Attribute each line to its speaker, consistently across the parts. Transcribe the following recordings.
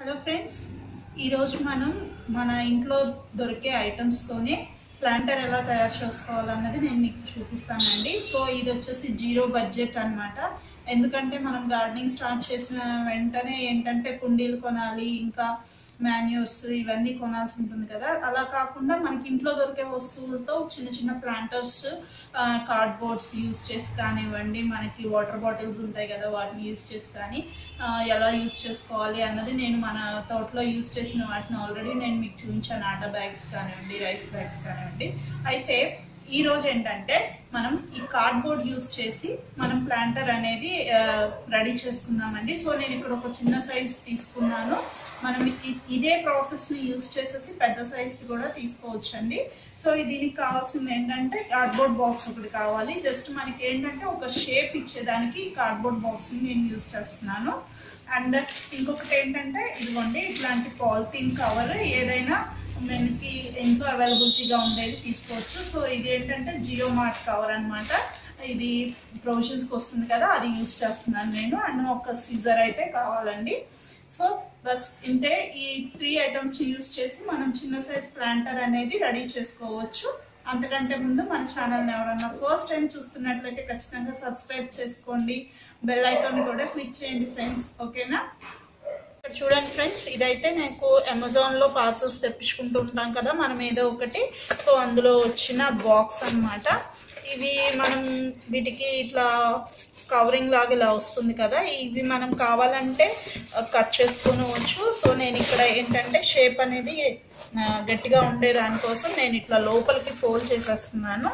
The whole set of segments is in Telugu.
Speaker 1: హలో ఫ్రెండ్స్ ఈరోజు మనం మన ఇంట్లో దొరికే ఐటమ్స్తోనే ప్లాంటర్ ఎలా తయారు చేసుకోవాలన్నది నేను మీకు చూపిస్తానండి సో ఇది వచ్చేసి జీరో బడ్జెట్ అన్నమాట ఎందుకంటే మనం గార్డెనింగ్ స్టార్ట్ చేసిన వెంటనే ఏంటంటే కుండీలు కొనాలి ఇంకా మాన్యూర్స్ ఇవన్నీ కొనాల్సి ఉంటుంది కదా అలా కాకుండా మనకి ఇంట్లో దొరికే వస్తువులతో చిన్న చిన్న ప్లాంటర్స్ కార్డ్బోర్డ్స్ యూస్ చేసి కానివ్వండి మనకి వాటర్ బాటిల్స్ ఉంటాయి కదా వాటిని యూస్ చేసి కానీ ఆ, ఎలా యూస్ చేసుకోవాలి అన్నది నేను మన తోటలో యూస్ చేసిన వాటిని ఆల్రెడీ నేను మీకు చూపించాను ఆటా బ్యాగ్స్ కానివ్వండి రైస్ బ్యాగ్స్ కానివ్వండి అయితే ఈ రోజు ఏంటంటే మనం ఈ కార్డ్బోర్డ్ యూస్ చేసి మనం ప్లాంటర్ అనేది రెడీ చేసుకుందామండి సో నేను ఇక్కడ ఒక చిన్న సైజ్ తీసుకున్నాను మనం ఇ- ఇదే ప్రాసెస్ని యూస్ చేసేసి పెద్ద సైజ్ కూడా తీసుకోవచ్చు అండి సో దీనికి కావాల్సింది ఏంటంటే కార్డ్బోర్డ్ బాక్స్ ఒకటి కావాలి జస్ట్ మనకి ఏంటంటే ఒక షేప్ ఇచ్చేదానికి ఈ కార్డ్బోర్డ్ బాక్స్ని నేను యూస్ చేస్తున్నాను అండ్ ఇంకొకటి ఏంటంటే ఇదిగోండి ఇట్లాంటి పాలిథిన్ కవర్ ఏదైనా మనకి ఎంతో అవైలబిలిటీగా ఉండేది తీసుకోవచ్చు సో ఇది ఏంటంటే జియో మార్ట్ కవర్ అన్నమాట ఇది ప్రొవిజన్స్కి వస్తుంది కదా అది యూస్ చేస్తున్నాను నేను అండ్ ఒక సీజర్ అయితే కావాలండి సో బస్ ఇంతే ఈ త్రీ ఐటమ్స్ యూస్ చేసి మనం చిన్న సైజ్ ప్లాంటర్ అనేది రెడీ చేసుకోవచ్చు అంతకంటే ముందు మన ఛానల్ని ఎవరన్నా ఫస్ట్ టైం చూస్తున్నట్లయితే ఖచ్చితంగా సబ్స్క్రైబ్ చేసుకోండి బెల్ ఐకాన్ కూడా క్లిక్ చేయండి ఫ్రెండ్స్ ఓకేనా ఇక్కడ చూడండి ఫ్రెండ్స్ ఇదైతే నాకు అమెజాన్లో పార్సల్స్ తెప్పించుకుంటూ ఉంటాం కదా మనం ఏదో ఒకటి సో అందులో వచ్చిన బాక్స్ అన్నమాట ఇవి మనం వీటికి ఇట్లా కవరింగ్ లాగా ఇలా వస్తుంది కదా ఇవి మనం కావాలంటే కట్ చేసుకోవచ్చు సో నేను ఇక్కడ ఏంటంటే షేప్ అనేది ఆ, గట్టిగా ఉండే దానికోసం నేను ఇట్లా లోపలికి ఫోల్డ్ చేసేస్తున్నాను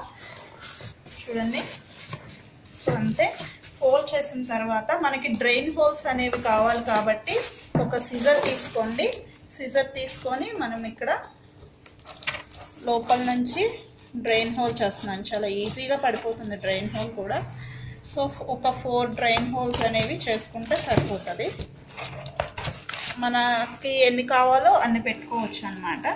Speaker 1: చూడండి సో అంతే ఫోల్డ్ చేసిన తర్వాత మనకి డ్రైన్ హోల్స్ అనేవి కావాలి కాబట్టి ఒక సిజర్ తీసుకోండి సిజర్ తీసుకొని మనం ఇక్కడ లోపల నుంచి డ్రైన్ హోల్ చేస్తున్నాను చాలా ఈజీగా పడిపోతుంది డ్రైన్ హోల్ కూడా సో ఒక ఫోర్ డ్రైన్ హోల్స్ అనేవి చేసుకుంటే సరిపోతుంది మనకి ఎన్ని కావాలో అన్ని పెట్టుకోవచ్చు అనమాట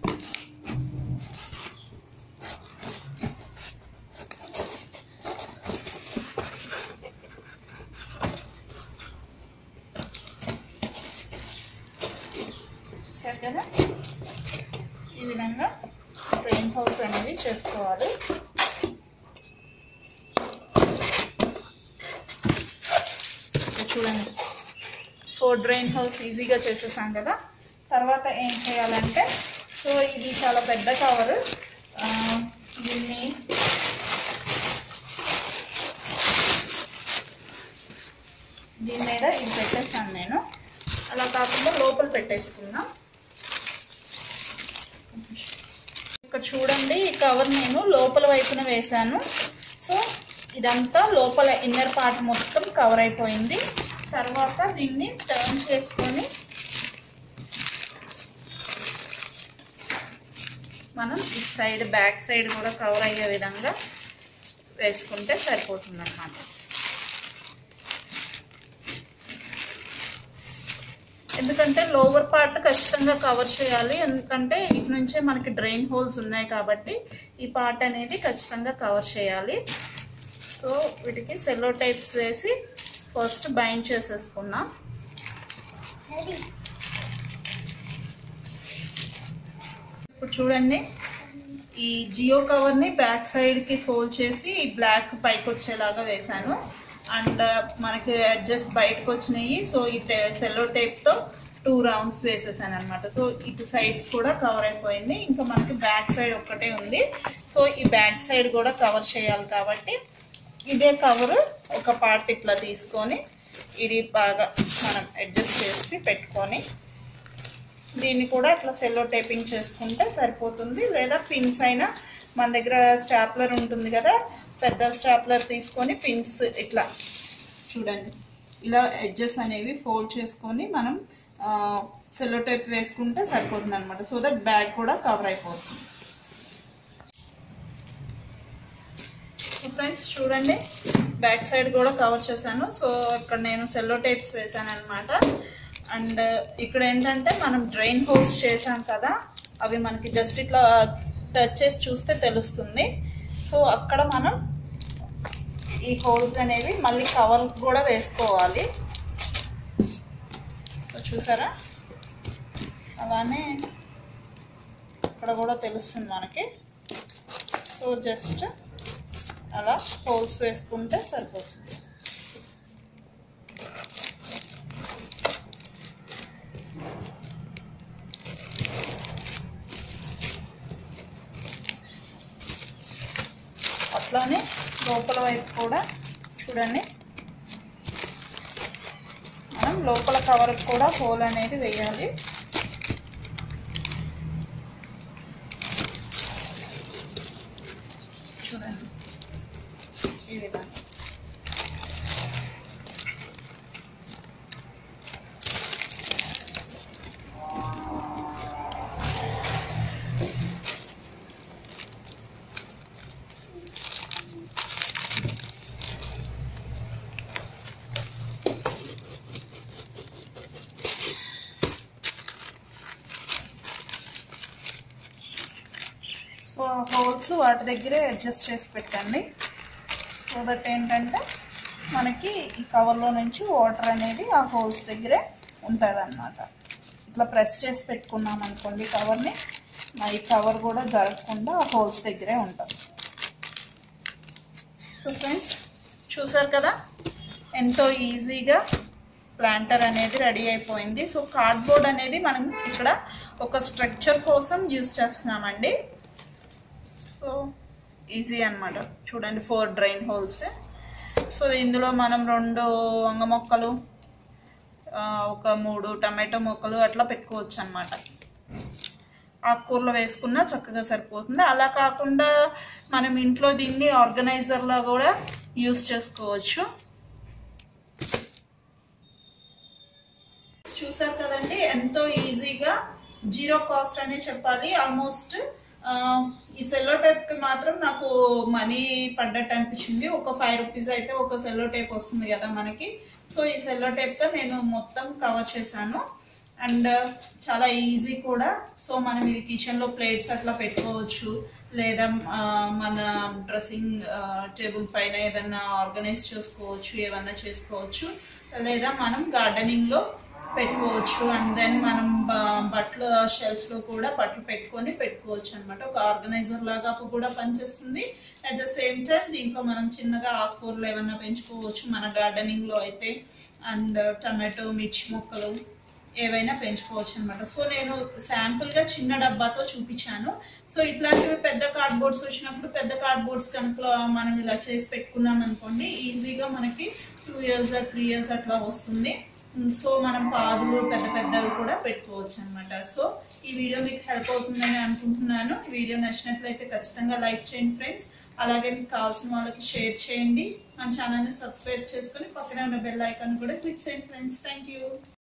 Speaker 1: చూసారు కదా ఈ విధంగా డ్రైన్ హౌస్ అనేవి చేసుకోవాలి ఇది చూడండి ఫోర్ డ్రైన్ హౌస్ ఈజీగా చేసేసాం కదా తర్వాత ఏం చేయాలంటే సో ఇది చాలా పెద్ద కవర్ దీన్ని దీని మీద ఇది పెట్టేస్తాను నేను అలా కాకుండా లోపల పెట్టేసుకుందాం ఇక్కడ చూడండి ఈ కవర్ నేను లోపల వైపున వేశాను సో ఇదంతా లోపల ఇన్నర్ పార్ట్ మొత్తం కవర్ అయిపోయింది తర్వాత దీన్ని టర్న్ చేసుకొని మనం ఈ సైడ్ బ్యాక్ సైడ్ కూడా కవర్ అయ్యే విధంగా వేసుకుంటే సరిపోతుంది అన్నమాట ఎందుకంటే లోవర్ పార్ట్ ఖచ్చితంగా కవర్ చేయాలి ఎందుకంటే ఇటు నుంచే మనకి డ్రైన్ హోల్స్ ఉన్నాయి కాబట్టి ఈ పార్ట్ అనేది ఖచ్చితంగా కవర్ చేయాలి సో వీటికి సెల్లో టైప్స్ వేసి ఫస్ట్ బైండ్ చేసేసుకుందాం ఇప్పుడు చూడండి ఈ జియో కవర్ని బ్యాక్ సైడ్కి ఫోల్డ్ చేసి బ్లాక్ పైకి వచ్చేలాగా వేశాను అండ్ మనకి అడ్జస్ట్ బయటకు వచ్చినాయి సో ఈ సెల్లో టేప్తో టూ రౌండ్స్ వేసేసాను అనమాట సో ఇటు సైడ్స్ కూడా కవర్ అయిపోయింది ఇంకా మనకి బ్యాక్ సైడ్ ఒక్కటే ఉంది సో ఈ బ్యాక్ సైడ్ కూడా కవర్ చేయాలి కాబట్టి ఇదే కవర్ ఒక పార్ట్ ఇట్లా తీసుకొని ఇది బాగా మనం అడ్జస్ట్ చేసి పెట్టుకొని దీన్ని కూడా ఇట్లా సెల్లో టేపింగ్ చేసుకుంటే సరిపోతుంది లేదా పిన్స్ అయినా మన దగ్గర స్టాప్లర్ ఉంటుంది కదా పెద్ద స్టాప్లర్ తీసుకొని పిన్స్ ఇట్లా చూడండి ఇలా ఎడ్జెస్ అనేవి ఫోల్డ్ చేసుకొని మనం సెల్లో టేప్ వేసుకుంటే సరిపోతుంది అనమాట సో దట్ బ్యాగ్ కూడా కవర్ అయిపోతుంది ఫ్రెండ్స్ చూడండి బ్యాక్ సైడ్ కూడా కవర్ చేశాను సో ఇక్కడ నేను సెల్లో టేప్స్ వేసాను అనమాట అండ్ ఇక్కడ ఏంటంటే మనం డ్రైన్ హోల్స్ చేసాం కదా అవి మనకి జస్ట్ ఇట్లా టచ్ చేసి చూస్తే తెలుస్తుంది సో అక్కడ మనం ఈ హోల్స్ అనేవి మళ్ళీ కవర్ కూడా వేసుకోవాలి సో చూసారా అలానే ఇక్కడ కూడా తెలుస్తుంది మనకి సో జస్ట్ అలా హోల్స్ వేసుకుంటే సరిపోతుంది అట్లానే లోపల వైపు కూడా చూడండి మనం లోపల కవర్ కూడా హోల్ అనేది వేయాలి చూడండి ఈ విధంగా సో ఆ హోల్స్ వాటి దగ్గరే అడ్జస్ట్ చేసి పెట్టండి సో దట్ ఏంటంటే మనకి ఈ కవర్లో నుంచి వాటర్ అనేది ఆ హోల్స్ దగ్గరే ఉంటుంది అనమాట ఇట్లా ప్రెస్ చేసి పెట్టుకున్నాం అనుకోండి కవర్ని మరి కవర్ కూడా జరగకుండా ఆ హోల్స్ దగ్గరే ఉంటుంది సో ఫ్రెండ్స్ చూసారు కదా ఎంతో ఈజీగా ప్లాంటర్ అనేది రెడీ అయిపోయింది సో కార్డ్బోర్డ్ అనేది మనం ఇక్కడ ఒక స్ట్రక్చర్ కోసం యూస్ చేస్తున్నామండి సో ఈజీ అనమాట చూడండి ఫోర్ డ్రైన్ హోల్స్ సో ఇందులో మనం రెండు వంగ మొక్కలు ఆ, ఒక మూడు టమాటో మొక్కలు అట్లా పెట్టుకోవచ్చు అనమాట ఆకుకూరలో వేసుకున్నా చక్కగా సరిపోతుంది అలా కాకుండా మనం ఇంట్లో దీన్ని ఆర్గనైజర్లా కూడా యూస్ చేసుకోవచ్చు చూసారు కదండి ఎంతో ఈజీగా జీరో కాస్ట్ అనే చెప్పాలి ఆల్మోస్ట్ ఈ సెల్లో టైప్ కి మాత్రం నాకు మనీ పడ్డట్టు అనిపించింది ఒక ఫైవ్ రూపీస్ అయితే ఒక సెల్లో టైప్ వస్తుంది కదా మనకి సో ఈ సెల్లో టైప్ తో నేను మొత్తం కవర్ చేశాను అండ్ చాలా ఈజీ కూడా సో మనం ఇది కిచెన్ లో ప్లేట్స్ అట్లా పెట్టుకోవచ్చు లేదా ఆ, మన డ్రెస్సింగ్ టేబుల్ పైన ఏదన్నా ఆర్గనైజ్ చేసుకోవచ్చు ఏమన్నా చేసుకోవచ్చు లేదా మనం గార్డెనింగ్ లో పెట్టుకోవచ్చు అండ్ దెన్ మనం బ- బట్టల షెల్ఫ్ లో కూడా బట్టలు పెట్టుకొని పెట్టుకోవచ్చు అనమాట ఒక ఆర్గనైజర్ లాగా కూడా పనిచేస్తుంది అట్ ద సేమ్ టైం దీంట్లో మనం చిన్నగా ఆకుకూరలు ఏమన్నా పెంచుకోవచ్చు మన గార్డెనింగ్ లో అయితే అండ్ టమాటో మిర్చి మొక్కలు ఏవైనా పెంచుకోవచ్చు అనమాట సో నేను శాంపుల్ గా చిన్న డబ్బాతో చూపించాను సో ఇట్లాంటివి పెద్ద కార్డ్బోర్డ్స్ వచ్చినప్పుడు పెద్ద కార్డ్బోర్డ్స్ కనుక మనం ఇలా చేసి పెట్టుకున్నాం అనుకోండి ఈజీగా మనకి టూ ఇయర్స్ త్రీ ఇయర్స్ అట్లా వస్తుంది సో మనం పాదులు పెద్ద పెద్దవి కూడా పెట్టుకోవచ్చు అనమాట సో ఈ వీడియో మీకు హెల్ప్ అవుతుందని అనుకుంటున్నాను ఈ వీడియో నచ్చినట్లయితే ఖచ్చితంగా లైక్ చేయండి ఫ్రెండ్స్ అలాగే మీకు కావాల్సిన వాళ్ళకి షేర్ చేయండి మన ఛానల్ని సబ్స్క్రైబ్ చేసుకొని పక్కనే ఉన్న బెల్ ఐకాన్ కూడా క్లిక్ చేయండి ఫ్రెండ్స్ థ్యాంక్ యూ